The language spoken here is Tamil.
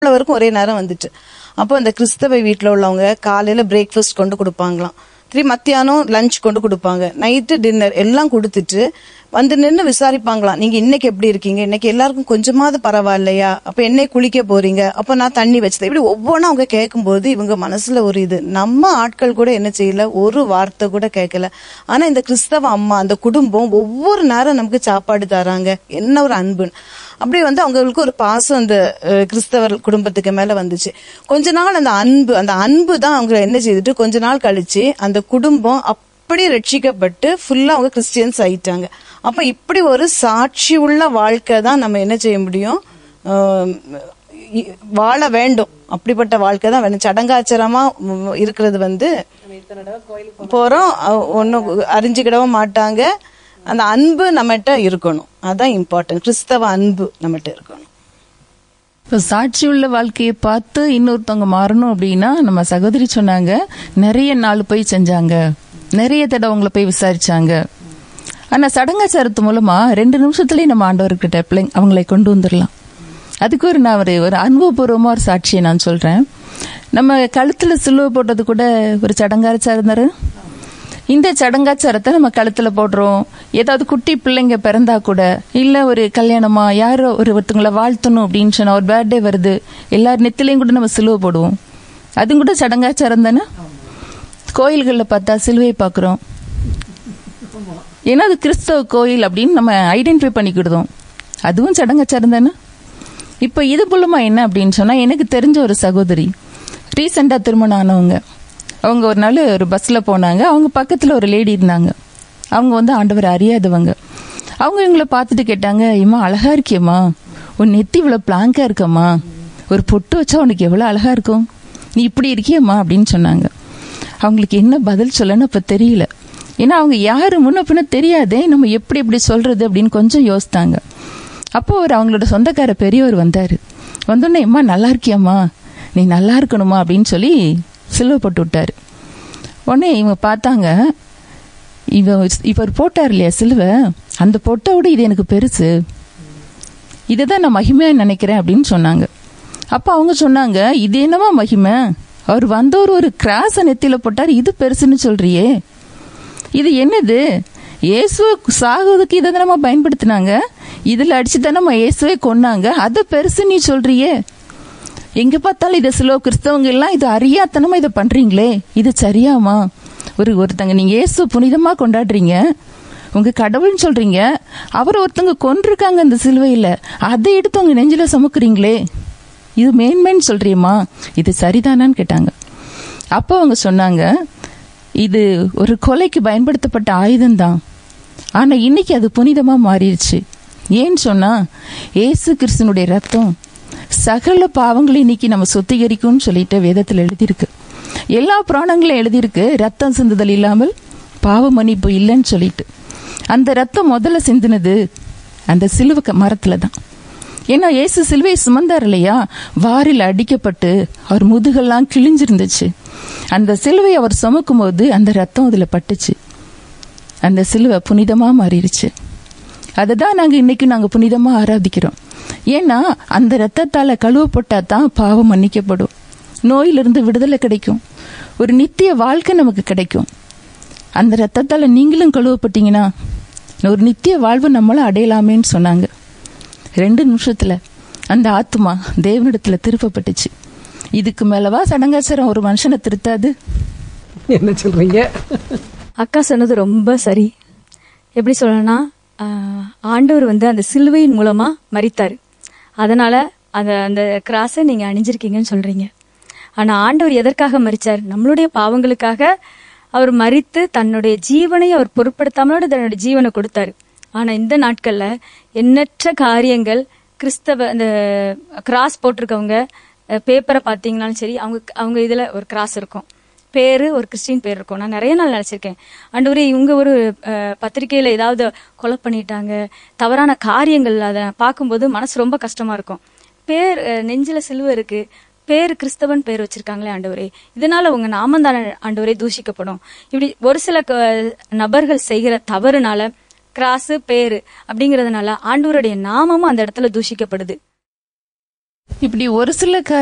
வரைக்கும் ஒரே நேரம் வந்துட்டு அப்போ இந்த கிறிஸ்தவ வீட்டில் உள்ளவங்க காலையில பிரேக்ஃபாஸ்ட் கொண்டு கொடுப்பாங்களாம் திரும்பி மத்தியானம் லஞ்ச் கொண்டு கொடுப்பாங்க நைட்டு டின்னர் எல்லாம் கொடுத்துட்டு வந்து நின்று விசாரிப்பாங்களாம் நீங்க இன்னைக்கு எப்படி இருக்கீங்க இன்னைக்கு எல்லாருக்கும் கொஞ்சமாவது பரவாயில்லையா அப்ப என்னை குளிக்க போறீங்க அப்ப நான் தண்ணி வச்சது இப்படி ஒவ்வொன்றும் அவங்க கேட்கும்போது இவங்க மனசுல ஒரு இது நம்ம ஆட்கள் கூட என்ன செய்யல ஒரு வார்த்தை கூட கேட்கல ஆனா இந்த கிறிஸ்தவ அம்மா அந்த குடும்பம் ஒவ்வொரு நேரம் நமக்கு சாப்பாடு தராங்க என்ன ஒரு அன்புன்னு அப்படியே வந்து அவங்களுக்கு ஒரு பாசம் அந்த அஹ், கிறிஸ்தவர் குடும்பத்துக்கு மேல வந்துச்சு கொஞ்ச நாள் அந்த அன்பு அந்த அன்பு தான் அவங்க என்ன செய்துட்டு கொஞ்ச நாள் கழிச்சு அந்த குடும்பம் அப்படியே ரட்சிக்கப்பட்டு ஃபுல்லா அவங்க கிறிஸ்டியன்ஸ் ஆயிட்டாங்க அப்ப இப்படி ஒரு சாட்சி உள்ள வாழ்க்கை தான் நம்ம என்ன செய்ய முடியும் ஆஹ், இ- வாழ வேண்டும் அப்படிப்பட்ட வாழ்க்கை தான் வேணும் சடங்காச்சரமா உம், இருக்கிறது வந்து போறோம் ஒன்னும் அறிஞ்சுக்கிடவும் மாட்டாங்க அந்த அன்பு நம்மகிட்ட இருக்கணும் அதான் இம்பார்ட்டன்ட் கிறிஸ்தவ அன்பு நம்மகிட்ட இருக்கணும் இப்போ சாட்சி உள்ள வாழ்க்கையை பார்த்து இன்னொருத்தவங்க மாறணும் அப்படின்னா நம்ம சகோதரி சொன்னாங்க நிறைய நாள் போய் செஞ்சாங்க நிறைய தடவை அவங்கள போய் விசாரிச்சாங்க ஆனா சடங்காச்சாரத்து மூலமா ரெண்டு நிமிஷத்துலயே நம்ம ஆண்டவர்கிட்ட பிள்ளைங்க அவங்களை கொண்டு வந்துடலாம் அதுக்கு ஒரு நான் ஒரு ஒரு அனுபவபூர்வமா ஒரு சாட்சியை நான் சொல்றேன் நம்ம கழுத்துல சிலுவை போட்டது கூட ஒரு சடங்காச்சாரம் தானே இந்த சடங்காச்சாரத்தை நம்ம கழுத்துல போடுறோம் ஏதாவது குட்டி பிள்ளைங்க பிறந்தா கூட இல்ல ஒரு கல்யாணமா யாரோ ஒரு ஒருத்தங்களை வாழ்த்தணும் அப்படின்னு சொன்னா ஒரு பர்த்டே வருது எல்லார் நெத்திலையும் கூட நம்ம சிலுவை போடுவோம் அதுவும் கூட சடங்காச்சாரம் தானே கோயில்களில் பார்த்தா சிலுவையை பார்க்குறோம் ஏன்னா அது கிறிஸ்தவ கோயில் அப்படின்னு நம்ம ஐடென்டிஃபை பண்ணிக்கிடுதோம் அதுவும் சடங்காச்சாரம் தானே இப்போ இது மூலமா என்ன அப்படின்னு சொன்னா எனக்கு தெரிஞ்ச ஒரு சகோதரி ரீசெண்டா திருமணம் ஆனவங்க அவங்க ஒரு நாள் ஒரு பஸ்ல போனாங்க அவங்க பக்கத்துல ஒரு லேடி இருந்தாங்க அவங்க வந்து ஆண்டவர் அறியாதவங்க அவங்க இவங்கள பார்த்துட்டு கேட்டாங்க இம்மா அழகா இருக்கியம்மா உன் நெத்தி இவ்வளவு பிளாங்கா இருக்கம்மா ஒரு பொட்டு வச்சா உனக்கு எவ்வளவு அழகா இருக்கும் நீ இப்படி இருக்கியம்மா அப்படின்னு சொன்னாங்க அவங்களுக்கு என்ன பதில் சொல்லன்னு இப்ப தெரியல ஏன்னா அவங்க யாரு முன்ன பின்ன தெரியாதே நம்ம எப்படி இப்படி சொல்றது அப்படின்னு கொஞ்சம் யோசித்தாங்க அப்போ அவர் அவங்களோட சொந்தக்கார பெரியவர் வந்தாரு வந்தோடனே அம்மா நல்லா இருக்கியாம்மா நீ நல்லா இருக்கணுமா அப்படின்னு சொல்லி சிலுவை போட்டு விட்டாரு உடனே இவங்க பார்த்தாங்க இவ இவர் போட்டார் இல்லையா சிலுவை அந்த பொட்டை விட இது எனக்கு பெருசு இதை தான் நான் மகிமையா நினைக்கிறேன் அப்படின்னு சொன்னாங்க அப்ப அவங்க சொன்னாங்க இது என்னவா மகிமை அவர் வந்தவர் ஒரு கிராஸ நெத்தியில போட்டார் இது பெருசுன்னு சொல்றியே இது என்னது இயேசுவை சாகுவதுக்கு இதை தானே பயன்படுத்தினாங்க இதுல அடிச்சு தானே இயேசுவை கொன்னாங்க அதை பெருசு நீ சொல்றியே எங்க பார்த்தாலும் இதை சிலோ கிறிஸ்தவங்க எல்லாம் இது அறியாத்தனமா இதை பண்றீங்களே இது சரியாமா ஒரு ஒருத்தங்க நீங்க இயேசு புனிதமா கொண்டாடுறீங்க உங்க கடவுள்னு சொல்றீங்க அவர் ஒருத்தங்க கொன்றிருக்காங்க அந்த சிலுவையில அதை எடுத்து உங்க நெஞ்சில சுமக்குறீங்களே இது மேன்மேன்னு சொல்றியம்மா இது சரிதானான்னு கேட்டாங்க அப்போ அவங்க சொன்னாங்க இது ஒரு கொலைக்கு பயன்படுத்தப்பட்ட ஆயுதம்தான் ஆனா இன்னைக்கு அது புனிதமா மாறிடுச்சு ஏன்னு சொன்னா ஏசு கிறிஸ்தனுடைய ரத்தம் சகல பாவங்களையும் இன்னைக்கு நம்ம சுத்திகரிக்கும்னு சொல்லிட்டு வேதத்தில் எழுதியிருக்கு எல்லா புராணங்களும் எழுதியிருக்கு ரத்தம் சிந்துதல் இல்லாமல் பாவ மன்னிப்பு இல்லைன்னு சொல்லிட்டு அந்த ரத்தம் முதல்ல சிந்தினது அந்த சிலுவ மரத்துல தான் ஏன்னா இயேசு சிலுவை சுமந்தார் இல்லையா வாரில் அடிக்கப்பட்டு அவர் முதுகெல்லாம் கிழிஞ்சிருந்துச்சு அந்த சிலுவை அவர் சுமக்கும் போது அந்த ரத்தம் அதுல பட்டுச்சு அந்த சிலுவை புனிதமா மாறிடுச்சு அதை தான் நாங்க இன்னைக்கு நாங்க புனிதமா ஆராதிக்கிறோம் ஏன்னா அந்த ரத்தத்தால கழுவப்பட்டா தான் பாவம் மன்னிக்கப்படும் நோயிலிருந்து விடுதலை கிடைக்கும் ஒரு நித்திய வாழ்க்கை நமக்கு கிடைக்கும் அந்த ரத்தத்தால நீங்களும் கழுவப்பட்டீங்கன்னா ஒரு நித்திய வாழ்வு நம்மளும் அடையலாமேன்னு சொன்னாங்க ரெண்டு நிமிஷத்துல அந்த ஆத்மா தேவனிடத்துல திருப்பப்பட்டுச்சு இதுக்கு மேலவா சடங்காச்சாரம் ஒரு மனுஷனை திருத்தாது என்ன சொல்றீங்க அக்கா சொன்னது ரொம்ப சரி எப்படி சொல்லணும்னா ஆஹ், ஆண்டவர் வந்து அந்த சிலுவையின் மூலமா மரித்தார் அதனால அந்த அந்த கிராஸை நீங்க அணிஞ்சிருக்கீங்கன்னு சொல்றீங்க ஆனா ஆண்டவர் எதற்காக மரிச்சார் நம்மளுடைய பாவங்களுக்காக அவர் மரித்து தன்னுடைய ஜீவனை அவர் பொருட்படுத்தாமலோட தன்னுடைய ஜீவனை கொடுத்தாரு ஆனா இந்த நாட்கள்ல எண்ணற்ற காரியங்கள் கிறிஸ்தவ அந்த கிராஸ் போட்டிருக்கவங்க பேப்பரை பார்த்தீங்கன்னாலும் சரி அவங்க அவங்க இதுல ஒரு கிராஸ் இருக்கும் பேரு ஒரு கிறிஸ்டின் பேர் இருக்கும் நான் நிறைய நாள் நினைச்சிருக்கேன் ஆண்டவரே இவங்க ஒரு அஹ், பத்திரிக்கையில ஏதாவது கொலை பண்ணிட்டாங்க தவறான காரியங்கள் அதை பார்க்கும்போது மனசு ரொம்ப கஷ்டமா இருக்கும் பேர் அஹ், நெஞ்சில சிலுவை இருக்கு பேர் கிறிஸ்தவன் பேர் வச்சிருக்காங்களே ஆண்டவரே இதனால உங்க நாமம் தானே ஆண்டவரே தூஷிக்கப்படும் இப்படி ஒரு சில க- நபர்கள் செய்கிற தவறுனால கிராஸு பேரு அப்படிங்கறதுனால ஆண்டவருடைய நாமமும் அந்த இடத்துல தூஷிக்கப்படுது இப்படி ஒரு சில